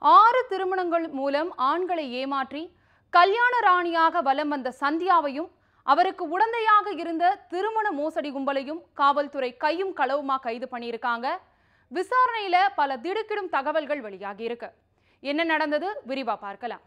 ஆறு திருமணங்கள் மூலம் ஆண்களை ஏமாற்றி கல்யாண ராணியாக வலம் வந்த சந்தியாவையும் அவருக்கு உடந்தையாக இருந்த திருமண மோசடி கும்பலையும் காவல்துறை கையும் களவுமா கைது பண்ணியிருக்காங்க விசாரணையில பல திடுக்கிடும் தகவல்கள் வெளியாகி இருக்கு என்ன நடந்தது விரிவா பார்க்கலாம்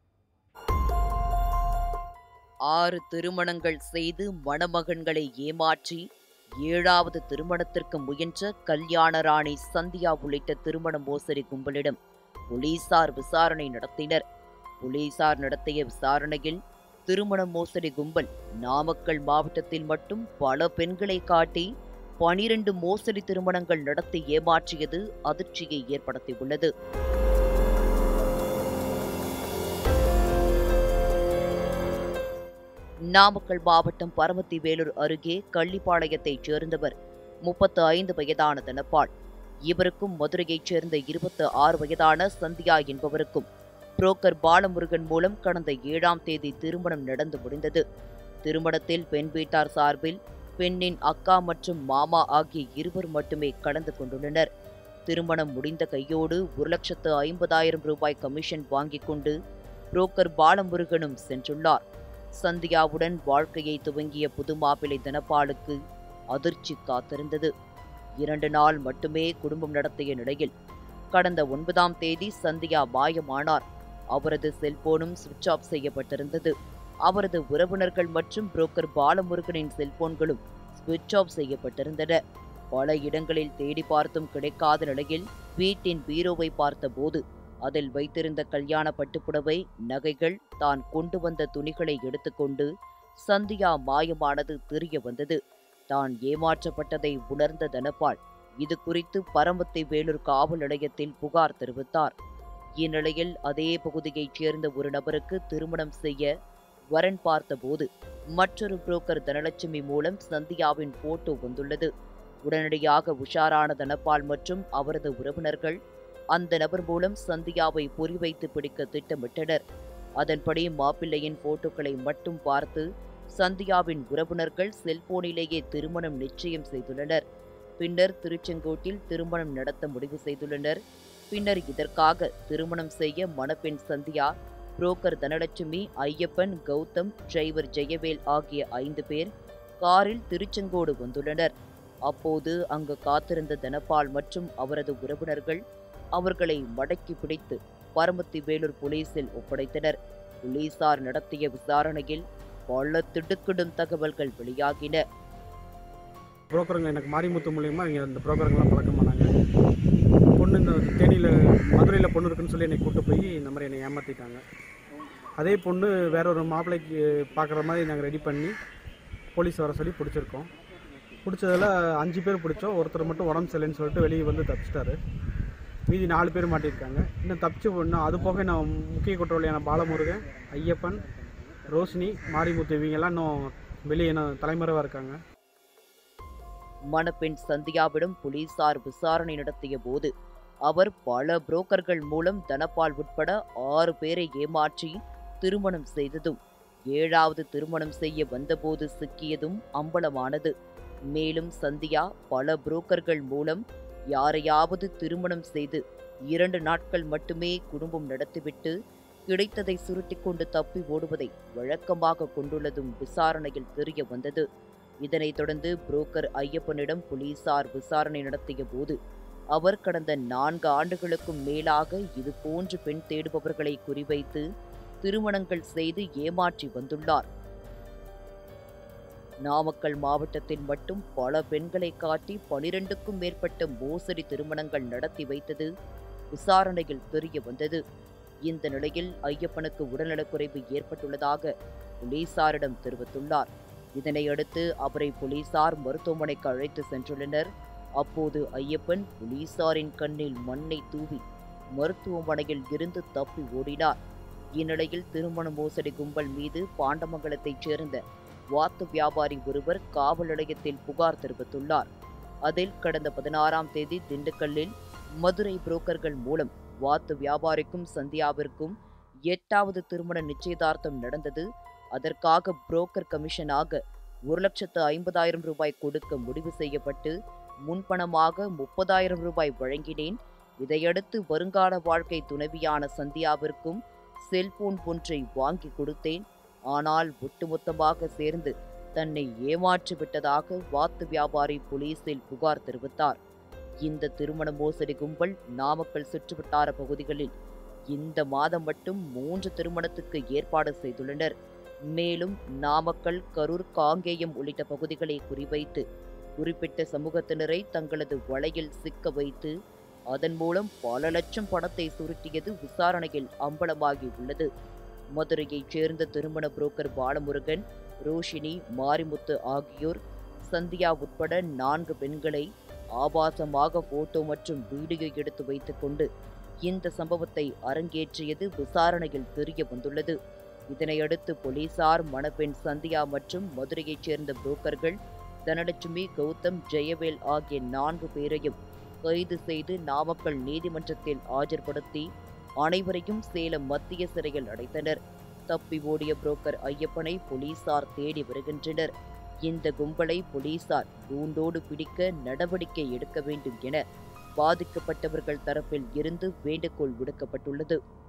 ஆறு திருமணங்கள் செய்து மணமகன்களை ஏமாற்றி ஏழாவது திருமணத்திற்கு முயன்ற கல்யாண ராணி சந்தியா உள்ளிட்ட திருமண மோசடி கும்பலிடம் போலீசார் விசாரணை நடத்தினர் போலீசார் நடத்திய விசாரணையில் திருமண மோசடி கும்பல் நாமக்கல் மாவட்டத்தில் மட்டும் பல பெண்களை காட்டி பனிரெண்டு மோசடி திருமணங்கள் நடத்தி ஏமாற்றியது அதிர்ச்சியை ஏற்படுத்தியுள்ளது நாமக்கல் மாவட்டம் பரமத்தி வேலூர் அருகே கள்ளிப்பாளையத்தைச் சேர்ந்தவர் முப்பத்து ஐந்து வயதான தனபால் இவருக்கும் மதுரையைச் சேர்ந்த இருபத்து ஆறு வயதான சந்தியா என்பவருக்கும் புரோக்கர் பாலமுருகன் மூலம் கடந்த ஏழாம் தேதி திருமணம் நடந்து முடிந்தது திருமணத்தில் பெண் வீட்டார் சார்பில் பெண்ணின் அக்கா மற்றும் மாமா ஆகிய இருவர் மட்டுமே கலந்து கொண்டுள்ளனர் திருமணம் முடிந்த கையோடு ஒரு லட்சத்து ஐம்பதாயிரம் ரூபாய் கமிஷன் வாங்கிக் கொண்டு புரோக்கர் பாலமுருகனும் சென்றுள்ளார் சந்தியாவுடன் வாழ்க்கையை துவங்கிய புது மாப்பிள்ளை தனபாலுக்கு அதிர்ச்சி காத்திருந்தது இரண்டு நாள் மட்டுமே குடும்பம் நடத்திய நிலையில் கடந்த ஒன்பதாம் தேதி சந்தியா மாயமானார் அவரது செல்போனும் சுவிட்ச் ஆஃப் செய்யப்பட்டிருந்தது அவரது உறவினர்கள் மற்றும் புரோக்கர் பாலமுருகனின் செல்போன்களும் சுவிட்ச் ஆஃப் செய்யப்பட்டிருந்தன பல இடங்களில் தேடி பார்த்தும் கிடைக்காத நிலையில் வீட்டின் பீரோவை பார்த்தபோது அதில் வைத்திருந்த கல்யாண பட்டுப்புடவை நகைகள் தான் கொண்டு வந்த துணிகளை எடுத்துக்கொண்டு சந்தியா மாயமானது தெரிய வந்தது தான் ஏமாற்றப்பட்டதை உணர்ந்த தனபால் இது குறித்து பரமத்தி வேலூர் காவல் நிலையத்தில் புகார் தெரிவித்தார் இந்நிலையில் அதே பகுதியைச் சேர்ந்த ஒரு நபருக்கு திருமணம் செய்ய வரன் பார்த்தபோது மற்றொரு புரோக்கர் தனலட்சுமி மூலம் சந்தியாவின் போட்டோ வந்துள்ளது உடனடியாக உஷாரான தனபால் மற்றும் அவரது உறவினர்கள் அந்த நபர் மூலம் சந்தியாவை பொறிவைத்து பிடிக்க திட்டமிட்டனர் அதன்படி மாப்பிள்ளையின் போட்டோக்களை மட்டும் பார்த்து சந்தியாவின் உறவினர்கள் செல்போனிலேயே திருமணம் நிச்சயம் செய்துள்ளனர் பின்னர் திருச்செங்கோட்டில் திருமணம் நடத்த முடிவு செய்துள்ளனர் பின்னர் இதற்காக திருமணம் செய்ய மணப்பெண் சந்தியா புரோக்கர் தனலட்சுமி ஐயப்பன் கௌதம் டிரைவர் ஜெயவேல் ஆகிய ஐந்து பேர் காரில் திருச்செங்கோடு வந்துள்ளனர் அப்போது அங்கு காத்திருந்த தனபால் மற்றும் அவரது உறவினர்கள் அவர்களை மடக்கி பிடித்து பரமத்தி வேலூர் போலீசில் ஒப்படைத்தனர் போலீசார் நடத்திய விசாரணையில் பல திடுக்கிடும் தகவல்கள் வெளியாகின புரோக்கருங்க எனக்கு மாரிமுத்து மூலியமாக இங்கே இந்த புரோக்கருங்கெல்லாம் பழக்கம் பண்ணாங்க பொண்ணு இந்த தேனியில் மதுரையில் பொண்ணு இருக்குன்னு சொல்லி என்னை கூட்டு போய் இந்த மாதிரி என்னை ஏமாற்றிட்டாங்க அதே பொண்ணு வேற ஒரு மாப்பிள்ளைக்கு பார்க்குற மாதிரி நாங்கள் ரெடி பண்ணி போலீஸ் வர சொல்லி பிடிச்சிருக்கோம் பிடிச்சதில் அஞ்சு பேர் பிடிச்சோம் ஒருத்தர் மட்டும் உடம்பு சரியில்லைன்னு சொல்லிட்டு வெளியே வந்து தப்பிச்சிட்டாரு மீதி நாலு பேர் மாட்டியிருக்காங்க இன்னும் தப்பிச்சு இன்னும் அது போக நான் முக்கிய குற்றவாளியான பாலமுருகன் ஐயப்பன் ரோஷினி மாரிமுத்து இவங்கெல்லாம் இன்னும் வெளியே இன்னும் தலைமறைவாக இருக்காங்க மணப்பெண் சந்தியாவிடம் போலீசார் விசாரணை நடத்திய போது அவர் பல புரோக்கர்கள் மூலம் தனபால் உட்பட ஆறு பேரை ஏமாற்றி திருமணம் செய்ததும் ஏழாவது திருமணம் செய்ய வந்தபோது சிக்கியதும் அம்பலமானது மேலும் சந்தியா பல புரோக்கர்கள் மூலம் யாரையாவது திருமணம் செய்து இரண்டு நாட்கள் மட்டுமே குடும்பம் நடத்திவிட்டு கிடைத்ததை சுருட்டிக் கொண்டு தப்பி ஓடுவதை வழக்கமாக கொண்டுள்ளதும் விசாரணையில் தெரிய வந்தது இதனைத் தொடர்ந்து புரோக்கர் ஐயப்பனிடம் போலீசார் விசாரணை நடத்திய போது அவர் கடந்த நான்கு ஆண்டுகளுக்கும் மேலாக இது போன்று பெண் தேடுபவர்களை குறிவைத்து திருமணங்கள் செய்து ஏமாற்றி வந்துள்ளார் நாமக்கல் மாவட்டத்தில் மட்டும் பல பெண்களை காட்டி பனிரெண்டுக்கும் மேற்பட்ட மோசடி திருமணங்கள் நடத்தி வைத்தது விசாரணையில் தெரிய வந்தது இந்த நிலையில் ஐயப்பனுக்கு உடல்நலக்குறைவு ஏற்பட்டுள்ளதாக போலீசாரிடம் தெரிவித்துள்ளார் இதனையடுத்து அவரை போலீசார் மருத்துவமனைக்கு அழைத்து சென்றுள்ளனர் அப்போது ஐயப்பன் போலீசாரின் கண்ணில் மண்ணை தூவி மருத்துவமனையில் இருந்து தப்பி ஓடினார் இந்நிலையில் திருமண மோசடி கும்பல் மீது பாண்டமங்கலத்தைச் சேர்ந்த வாத்து வியாபாரி ஒருவர் காவல் நிலையத்தில் புகார் தெரிவித்துள்ளார் அதில் கடந்த பதினாறாம் தேதி திண்டுக்கல்லில் மதுரை புரோக்கர்கள் மூலம் வாத்து வியாபாரிக்கும் சந்தியாவிற்கும் எட்டாவது திருமண நிச்சயதார்த்தம் நடந்தது அதற்காக புரோக்கர் கமிஷனாக ஒரு லட்சத்து ஐம்பதாயிரம் ரூபாய் கொடுக்க முடிவு செய்யப்பட்டு முன்பணமாக முப்பதாயிரம் ரூபாய் வழங்கினேன் இதையடுத்து வருங்கால வாழ்க்கை துணைவியான சந்தியாவிற்கும் செல்போன் ஒன்றை வாங்கி கொடுத்தேன் ஆனால் ஒட்டுமொத்தமாக சேர்ந்து தன்னை ஏமாற்றி விட்டதாக வாத்து வியாபாரி போலீசில் புகார் தெரிவித்தார் இந்த திருமண மோசடி கும்பல் நாமக்கல் சுற்றுவட்டார பகுதிகளில் இந்த மாதம் மட்டும் மூன்று திருமணத்துக்கு ஏற்பாடு செய்துள்ளனர் மேலும் நாமக்கல் கரூர் காங்கேயம் உள்ளிட்ட பகுதிகளை குறிவைத்து குறிப்பிட்ட சமூகத்தினரை தங்களது வலையில் சிக்க வைத்து அதன் மூலம் பல லட்சம் பணத்தை சுருட்டியது விசாரணையில் அம்பலமாகி உள்ளது மதுரையைச் சேர்ந்த திருமண புரோக்கர் பாலமுருகன் ரோஷினி மாரிமுத்து ஆகியோர் சந்தியா உட்பட நான்கு பெண்களை ஆபாசமாக போட்டோ மற்றும் வீடியோ எடுத்து வைத்துக்கொண்டு இந்த சம்பவத்தை அரங்கேற்றியது விசாரணையில் தெரிய வந்துள்ளது இதனையடுத்து போலீசார் மணப்பெண் சந்தியா மற்றும் மதுரையைச் சேர்ந்த புரோக்கர்கள் தனலட்சுமி கௌதம் ஜெயவேல் ஆகிய நான்கு பேரையும் கைது செய்து நாமக்கல் நீதிமன்றத்தில் ஆஜர்படுத்தி அனைவரையும் சேலம் மத்திய சிறையில் அடைத்தனர் தப்பி ஓடிய புரோக்கர் ஐயப்பனை போலீசார் தேடி வருகின்றனர் இந்த கும்பலை போலீசார் கூண்டோடு பிடிக்க நடவடிக்கை எடுக்க வேண்டும் என பாதிக்கப்பட்டவர்கள் தரப்பில் இருந்து வேண்டுகோள் விடுக்கப்பட்டுள்ளது